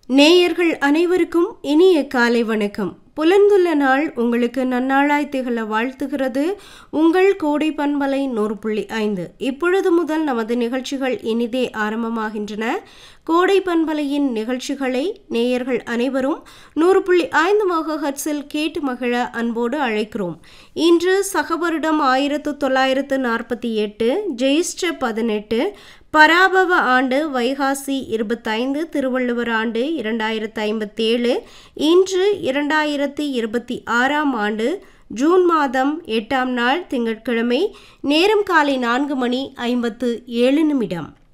நேயர்கள் அனைவருக்கும் இனிய காலை வணக்கம் புலந்துள்ள நாள் உங்களுக்கு நன்னாளாய் திகழ வாழ்த்துகிறது உங்கள் கோடை பண்பலை நூறு புள்ளி ஐந்து இப்பொழுது முதல் நமது நிகழ்ச்சிகள் இனிதே ஆரம்பமாகின்றன கோடை பண்பலையின் நிகழ்ச்சிகளை நேயர்கள் அனைவரும் நூறு புள்ளி ஐந்து மகஹட்ஸில் கேட்டு மகிழ அன்போடு அழைக்கிறோம் இன்று சகவருடம் ஆயிரத்து தொள்ளாயிரத்து நாற்பத்தி எட்டு ஜெயிஸ்ட பதினெட்டு பராபவ ஆண்டு வைகாசி இருபத்தைந்து திருவள்ளுவர் ஆண்டு இரண்டாயிரத்து ஐம்பத்தேழு இன்று இரண்டாயிரத்தி இருபத்தி ஆறாம் ஆண்டு ஜூன் மாதம் எட்டாம் நாள் திங்கட்கிழமை நேரம் காலை நான்கு மணி ஐம்பத்து ஏழு நிமிடம்